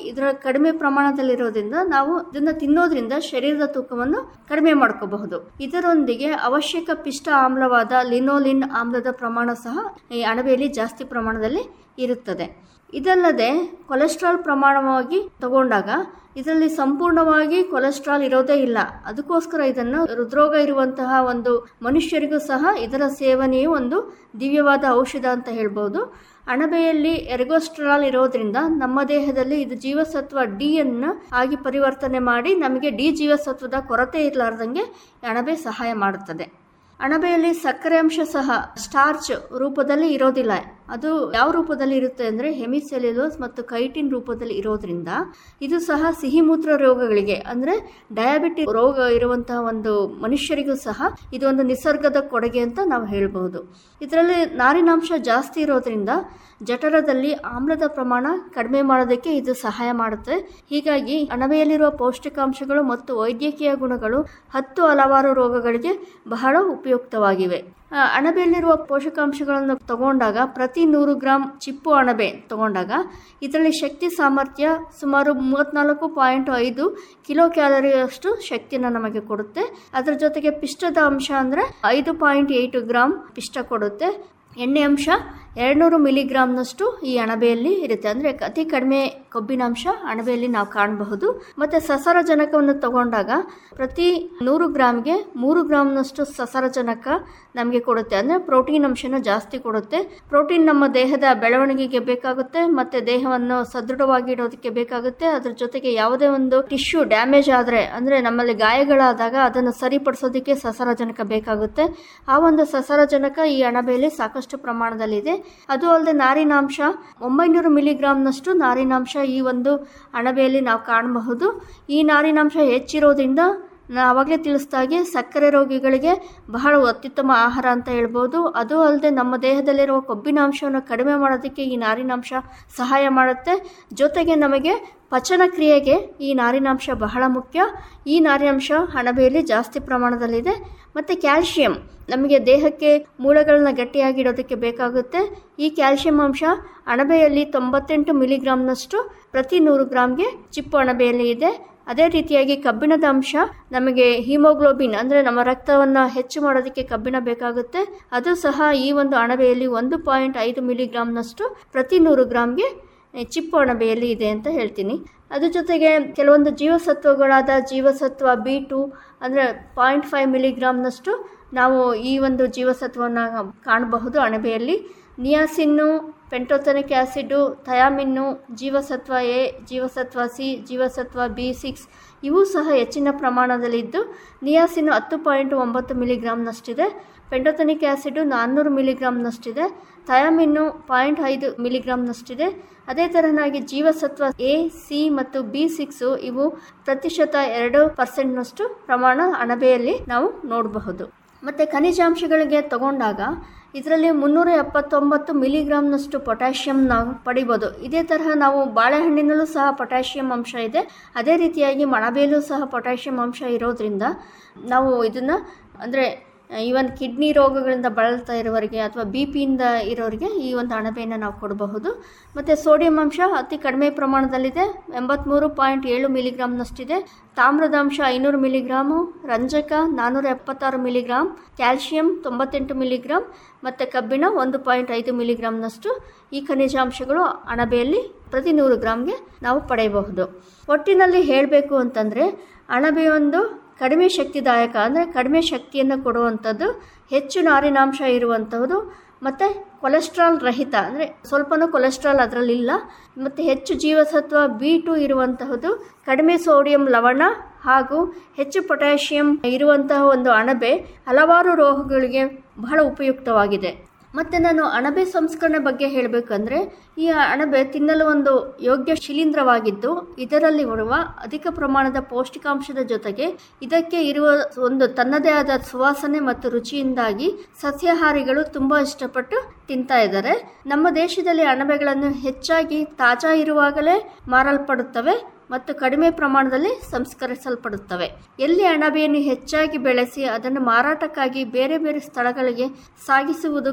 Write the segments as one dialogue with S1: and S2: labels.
S1: ಇದರ ಕಡಿಮೆ ಪ್ರಮಾಣದಲ್ಲಿರೋದ್ರಿಂದ ನಾವು ಇದನ್ನ ತಿನ್ನೋದ್ರಿಂದ ಶರೀರದ ತೂಕವನ್ನು ಕಡಿಮೆ ಮಾಡ್ಕೋಬಹುದು ಇದರೊಂದಿಗೆ ಅವಶ್ಯಕ ಪಿಷ್ಟ ಆಮ್ಲವಾದ ಲಿನೋಲಿನ್ ಆಮ್ಲದ ಪ್ರಮಾಣ ಸಹ ಈ ಅಣಬೆಯಲ್ಲಿ ಜಾಸ್ತಿ ಪ್ರಮಾಣದಲ್ಲಿ ಇರುತ್ತದೆ ಇದಲ್ಲದೆ ಕೊಲೆಸ್ಟ್ರಾಲ್ ಪ್ರಮಾಣವಾಗಿ ತಗೊಂಡಾಗ ಇದರಲ್ಲಿ ಸಂಪೂರ್ಣವಾಗಿ ಕೊಲೆಸ್ಟ್ರಾಲ್ ಇರೋದೇ ಇಲ್ಲ ಅದಕ್ಕೋಸ್ಕರ ಇದನ್ನು ಹೃದ್ರೋಗ ಇರುವಂತಹ ಒಂದು ಮನುಷ್ಯರಿಗೂ ಸಹ ಇದರ ಸೇವನೆಯು ಒಂದು ದಿವ್ಯವಾದ ಔಷಧ ಅಂತ ಹೇಳ್ಬೋದು ಅಣಬೆಯಲ್ಲಿ ಎರ್ಗೋಸ್ಟ್ರಾಲ್ ಇರೋದ್ರಿಂದ ನಮ್ಮ ದೇಹದಲ್ಲಿ ಇದು ಜೀವಸತ್ವ ಡಿ ಅನ್ನು ಆಗಿ ಪರಿವರ್ತನೆ ಮಾಡಿ ನಮಗೆ ಡಿ ಜೀವಸತ್ವದ ಕೊರತೆ ಇರಲಾರ್ದಂಗೆ ಅಣಬೆ ಸಹಾಯ ಮಾಡುತ್ತದೆ ಅಣಬೆಯಲ್ಲಿ ಸಕ್ಕರೆ ಅಂಶ ಸಹ ಸ್ಟಾರ್ಚ್ ರೂಪದಲ್ಲಿ ಇರೋದಿಲ್ಲ ಅದು ಯಾವ ರೂಪದಲ್ಲಿ ಇರುತ್ತೆ ಅಂದರೆ ಹೆಮಿಸೆಲ್ಯುಲೋಸ್ ಮತ್ತು ಕೈಟಿನ್ ರೂಪದಲ್ಲಿ ಇರೋದ್ರಿಂದ ಇದು ಸಹ ಸಿಹಿಮೂತ್ರ ರೋಗಗಳಿಗೆ ಅಂದರೆ ಡಯಾಬಿಟಿಕ್ ರೋಗ ಇರುವಂತಹ ಒಂದು ಮನುಷ್ಯರಿಗೂ ಸಹ ಇದೊಂದು ನಿಸರ್ಗದ ಕೊಡುಗೆ ಅಂತ ನಾವು ಹೇಳ್ಬೋದು ಇದರಲ್ಲಿ ನಾರಿನಾಂಶ ಜಾಸ್ತಿ ಇರೋದ್ರಿಂದ ಜಠರದಲ್ಲಿ ಆಮ್ಲದ ಪ್ರಮಾಣ ಕಡಿಮೆ ಮಾಡೋದಕ್ಕೆ ಇದು ಸಹಾಯ ಮಾಡುತ್ತೆ ಹೀಗಾಗಿ ಅಣಬೆಯಲ್ಲಿರುವ ಪೌಷ್ಟಿಕಾಂಶಗಳು ಮತ್ತು ವೈದ್ಯಕೀಯ ಗುಣಗಳು ಹತ್ತು ಹಲವಾರು ರೋಗಗಳಿಗೆ ಬಹಳ ಉಪಯುಕ್ತವಾಗಿವೆ ಆ, ಅಣಬೆಯಲ್ಲಿರುವ ಪೋಷಕಾಂಶಗಳನ್ನು ತಗೊಂಡಾಗ ಪ್ರತಿ ನೂರು ಗ್ರಾಂ ಚಿಪ್ಪು ಅಣಬೆ ತಗೊಂಡಾಗ ಇದರಲ್ಲಿ ಶಕ್ತಿ ಸಾಮರ್ಥ್ಯ ಸುಮಾರು ಮೂವತ್ತ್ನಾಲ್ಕು ಪಾಯಿಂಟ್ ಐದು ಕಿಲೋ ಕ್ಯಾಲರಿಯಷ್ಟು ಶಕ್ತಿನ ನಮಗೆ ಕೊಡುತ್ತೆ ಅದರ ಜೊತೆಗೆ ಪಿಷ್ಟದ ಅಂಶ ಅಂದರೆ ಐದು ಪಾಯಿಂಟ್ ಏಯ್ಟು ಗ್ರಾಮ್ ಪಿಷ್ಟ ಕೊಡುತ್ತೆ ಎಣ್ಣೆ ಅಂಶ ಎರಡುನೂರು ಮಿಲಿಗ್ರಾಮ್ನಷ್ಟು ಈ ಅಣಬೆಯಲ್ಲಿ ಇರುತ್ತೆ ಅಂದರೆ ಅತಿ ಕಡಿಮೆ ಕೊಬ್ಬಿನಾಂಶ ಅಣಬೆಯಲ್ಲಿ ನಾವು ಕಾಣಬಹುದು ಮತ್ತು ಸಸಾರಜನಕವನ್ನು ತಗೊಂಡಾಗ ಪ್ರತಿ ನೂರು ಗ್ರಾಮ್ಗೆ ಮೂರು ಗ್ರಾಮ್ನಷ್ಟು ಸಸಾರಜನಕ ನಮಗೆ ಕೊಡುತ್ತೆ ಅಂದರೆ ಪ್ರೋಟೀನ್ ಅಂಶನ ಜಾಸ್ತಿ ಕೊಡುತ್ತೆ ಪ್ರೋಟೀನ್ ನಮ್ಮ ದೇಹದ ಬೆಳವಣಿಗೆಗೆ ಬೇಕಾಗುತ್ತೆ ಮತ್ತು ದೇಹವನ್ನು ಸದೃಢವಾಗಿ ಇಡೋದಕ್ಕೆ ಬೇಕಾಗುತ್ತೆ ಅದ್ರ ಜೊತೆಗೆ ಯಾವುದೇ ಒಂದು ಟಿಶ್ಯೂ ಡ್ಯಾಮೇಜ್ ಆದರೆ ಅಂದರೆ ನಮ್ಮಲ್ಲಿ ಗಾಯಗಳಾದಾಗ ಅದನ್ನು ಸರಿಪಡಿಸೋದಕ್ಕೆ ಸಸಾರಜನಕ ಬೇಕಾಗುತ್ತೆ ಆ ಒಂದು ಸಸಾರಜನಕ ಈ ಅಣಬೆಯಲ್ಲಿ ಸಾಕಷ್ಟು ಪ್ರಮಾಣದಲ್ಲಿದೆ ಅದು ಅಲ್ಲದೆ ನಾರಿನಾಂಶ ಒಂಬೈನೂರು ಮಿಲಿಗ್ರಾಮ್ನಷ್ಟು ನಾರಿನಾಂಶ ಈ ಒಂದು ಅಣಬೆಯಲ್ಲಿ ನಾವು ಕಾಣಬಹುದು ಈ ನಾರಿನಾಂಶ ಹೆಚ್ಚಿರೋದ್ರಿಂದ ನಾ ಆವಾಗಲೇ ತಿಳಿಸ್ದಾಗೆ ಸಕ್ಕರೆ ರೋಗಿಗಳಿಗೆ ಬಹಳ ಅತ್ಯುತ್ತಮ ಆಹಾರ ಅಂತ ಹೇಳ್ಬೋದು ಅದು ಅಲ್ಲದೆ ನಮ್ಮ ದೇಹದಲ್ಲಿರುವ ಕೊಬ್ಬಿನಾಂಶವನ್ನು ಕಡಿಮೆ ಮಾಡೋದಕ್ಕೆ ಈ ನಾರಿನಾಂಶ ಸಹಾಯ ಮಾಡುತ್ತೆ ಜೊತೆಗೆ ನಮಗೆ ಪಚನ ಕ್ರಿಯೆಗೆ ಈ ನಾರಿನಾಂಶ ಬಹಳ ಮುಖ್ಯ ಈ ನಾರಿನಾಂಶ ಅಣಬೆಯಲ್ಲಿ ಜಾಸ್ತಿ ಪ್ರಮಾಣದಲ್ಲಿದೆ ಮತ್ತು ಕ್ಯಾಲ್ಶಿಯಂ ನಮಗೆ ದೇಹಕ್ಕೆ ಮೂಳೆಗಳನ್ನ ಗಟ್ಟಿಯಾಗಿಡೋದಕ್ಕೆ ಬೇಕಾಗುತ್ತೆ ಈ ಕ್ಯಾಲ್ಶಿಯಂ ಅಂಶ ಅಣಬೆಯಲ್ಲಿ ತೊಂಬತ್ತೆಂಟು ಮಿಲಿಗ್ರಾಮ್ನಷ್ಟು ಪ್ರತಿ ನೂರು ಗ್ರಾಮ್ಗೆ ಚಿಪ್ಪು ಅಣಬೆಯಲ್ಲಿ ಇದೆ ಅದೇ ರೀತಿಯಾಗಿ ಕಬ್ಬಿಣದ ಅಂಶ ನಮಗೆ ಹಿಮೋಗ್ಲೋಬಿನ್ ಅಂದರೆ ನಮ್ಮ ರಕ್ತವನ್ನು ಹೆಚ್ಚು ಮಾಡೋದಕ್ಕೆ ಕಬ್ಬಿಣ ಬೇಕಾಗುತ್ತೆ ಅದು ಸಹ ಈ ಒಂದು ಅಣಬೆಯಲ್ಲಿ ಒಂದು ಪಾಯಿಂಟ್ ಐದು ಮಿಲಿಗ್ರಾಮ್ನಷ್ಟು ಪ್ರತಿ ನೂರು ಗ್ರಾಮ್ಗೆ ಚಿಪ್ಪು ಅಣಬೆಯಲ್ಲಿ ಇದೆ ಅಂತ ಹೇಳ್ತೀನಿ ಅದ್ರ ಜೊತೆಗೆ ಕೆಲವೊಂದು ಜೀವಸತ್ವಗಳಾದ ಜೀವಸತ್ವ ಬಿ ಟು ಅಂದರೆ ಪಾಯಿಂಟ್ ಫೈವ್ ಮಿಲಿಗ್ರಾಮ್ನಷ್ಟು ನಾವು ಈ ಒಂದು ಜೀವಸತ್ವವನ್ನು ಕಾಣಬಹುದು ಅಣಬೆಯಲ್ಲಿ ನಿಯಾಸಿನ್ನು ಪೆಂಟೋಥನಿಕ್ ಆ್ಯಸಿಡ್ಡು ಥಯಾಮಿನ್ನು ಜೀವಸತ್ವ ಎ ಜೀವಸತ್ವ ಸಿ ಜೀವಸತ್ವ ಬಿ ಸಿಕ್ಸ್ ಇವು ಸಹ ಹೆಚ್ಚಿನ ಪ್ರಮಾಣದಲ್ಲಿದ್ದು ನಿಯಾಸಿನ್ನು ಹತ್ತು ಪಾಯಿಂಟ್ ಒಂಬತ್ತು ಮಿಲಿಗ್ರಾಮ್ನಷ್ಟಿದೆ ಪೆಂಟೋಥನಿಕ್ ಆ್ಯಸಿಡ್ಡು ನಾನ್ನೂರು ಮಿಲಿಗ್ರಾಮ್ನಷ್ಟಿದೆ ಥಯಾಮಿನ್ನು ಪಾಯಿಂಟ್ ಐದು ಮಿಲಿಗ್ರಾಮ್ನಷ್ಟಿದೆ ಅದೇ ತರನಾಗಿ ಜೀವಸತ್ವ ಎ ಸಿ ಮತ್ತು ಬಿ ಸಿಕ್ಸು ಇವು ಪ್ರತಿಶತ ಎರಡು ಪರ್ಸೆಂಟ್ನಷ್ಟು ಪ್ರಮಾಣ ಅಣಬೆಯಲ್ಲಿ ನಾವು ನೋಡಬಹುದು ಮತ್ತು ಖನಿಜಾಂಶಗಳಿಗೆ ತಗೊಂಡಾಗ ಇದರಲ್ಲಿ ಮುನ್ನೂರ ಎಪ್ಪತ್ತೊಂಬತ್ತು ಮಿಲಿಗ್ರಾಮ್ನಷ್ಟು ಪೊಟ್ಯಾಷಿಯಂ ನಾವು ಪಡಿಬೋದು ಇದೇ ತರಹ ನಾವು ಬಾಳೆಹಣ್ಣಿನಲ್ಲೂ ಸಹ ಪೊಟ್ಯಾಷಿಯಂ ಅಂಶ ಇದೆ ಅದೇ ರೀತಿಯಾಗಿ ಮಣಬೆಯಲ್ಲೂ ಸಹ ಪೊಟ್ಯಾಷಿಯಂ ಅಂಶ ಇರೋದ್ರಿಂದ ನಾವು ಇದನ್ನು ಅಂದರೆ ಈವನ್ ಕಿಡ್ನಿ ರೋಗಗಳಿಂದ ಬಳಲ್ತಾ ಇರೋರಿಗೆ ಅಥವಾ ಬಿ ಪಿಯಿಂದ ಇರೋರಿಗೆ ಈ ಒಂದು ಅಣಬೆಯನ್ನು ನಾವು ಕೊಡಬಹುದು ಮತ್ತು ಸೋಡಿಯಂ ಅಂಶ ಅತಿ ಕಡಿಮೆ ಪ್ರಮಾಣದಲ್ಲಿದೆ ಎಂಬತ್ತ್ಮೂರು ಪಾಯಿಂಟ್ ಏಳು ಮಿಲಿಗ್ರಾಮ್ನಷ್ಟಿದೆ ತಾಮ್ರದ ಅಂಶ ಐನೂರು ಮಿಲಿಗ್ರಾಮು ರಂಜಕ ನಾನ್ನೂರ ಎಪ್ಪತ್ತಾರು ಮಿಲಿಗ್ರಾಮ್ ಕ್ಯಾಲ್ಶಿಯಂ ತೊಂಬತ್ತೆಂಟು ಮಿಲಿಗ್ರಾಮ್ ಮತ್ತು ಕಬ್ಬಿಣ ಒಂದು ಪಾಯಿಂಟ್ ಐದು ಮಿಲಿಗ್ರಾಮ್ನಷ್ಟು ಈ ಖನಿಜಾಂಶಗಳು ಅಣಬೆಯಲ್ಲಿ ಪ್ರತಿ ನೂರು ಗ್ರಾಮ್ಗೆ ನಾವು ಪಡೆಯಬಹುದು ಒಟ್ಟಿನಲ್ಲಿ ಹೇಳಬೇಕು ಅಂತಂದರೆ ಅಣಬೆಯೊಂದು ಕಡಿಮೆ ಶಕ್ತಿದಾಯಕ ಅಂದರೆ ಕಡಿಮೆ ಶಕ್ತಿಯನ್ನು ಕೊಡುವಂಥದ್ದು ಹೆಚ್ಚು ನಾರಿನಾಂಶ ಇರುವಂಥದ್ದು ಮತ್ತು ಕೊಲೆಸ್ಟ್ರಾಲ್ ರಹಿತ ಅಂದರೆ ಸ್ವಲ್ಪನೂ ಕೊಲೆಸ್ಟ್ರಾಲ್ ಅದರಲ್ಲಿಲ್ಲ ಮತ್ತು ಹೆಚ್ಚು ಜೀವಸತ್ವ ಬಿ ಟು ಇರುವಂತಹದ್ದು ಕಡಿಮೆ ಸೋಡಿಯಂ ಲವಣ ಹಾಗೂ ಹೆಚ್ಚು ಪೊಟ್ಯಾಷಿಯಂ ಇರುವಂತಹ ಒಂದು ಅಣಬೆ ಹಲವಾರು ರೋಗಗಳಿಗೆ ಬಹಳ ಉಪಯುಕ್ತವಾಗಿದೆ ಮತ್ತು ನಾನು ಅಣಬೆ ಸಂಸ್ಕರಣೆ ಬಗ್ಗೆ ಹೇಳಬೇಕಂದ್ರೆ ಈ ಅಣಬೆ ತಿನ್ನಲು ಒಂದು ಯೋಗ್ಯ ಶಿಲೀಂಧ್ರವಾಗಿದ್ದು ಇದರಲ್ಲಿ ಬರುವ ಅಧಿಕ ಪ್ರಮಾಣದ ಪೌಷ್ಟಿಕಾಂಶದ ಜೊತೆಗೆ ಇದಕ್ಕೆ ಇರುವ ಒಂದು ತನ್ನದೇ ಆದ ಸುವಾಸನೆ ಮತ್ತು ರುಚಿಯಿಂದಾಗಿ ಸಸ್ಯಾಹಾರಿಗಳು ತುಂಬ ಇಷ್ಟಪಟ್ಟು ತಿಂತಾ ಇದ್ದಾರೆ ನಮ್ಮ ದೇಶದಲ್ಲಿ ಅಣಬೆಗಳನ್ನು ಹೆಚ್ಚಾಗಿ ತಾಜಾ ಇರುವಾಗಲೇ ಮಾರಲ್ಪಡುತ್ತವೆ ಮತ್ತು ಕಡಿಮೆ ಪ್ರಮಾಣದಲ್ಲಿ ಸಂಸ್ಕರಿಸಲ್ಪಡುತ್ತವೆ ಎಲ್ಲಿ ಅಣಬೆಯನ್ನು ಹೆಚ್ಚಾಗಿ ಬೆಳೆಸಿ ಅದನ್ನು ಮಾರಾಟಕ್ಕಾಗಿ ಬೇರೆ ಬೇರೆ ಸ್ಥಳಗಳಿಗೆ ಸಾಗಿಸುವುದು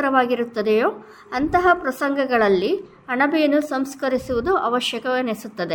S1: ಕಷ್ಟಕರವಾಗಿರುತ್ತದೆಯೋ ಅಂತಹ ಪ್ರಸಂಗಗಳಲ್ಲಿ ಅಣಬೆಯನ್ನು ಸಂಸ್ಕರಿಸುವುದು ಅವಶ್ಯಕವೆನಿಸುತ್ತದೆ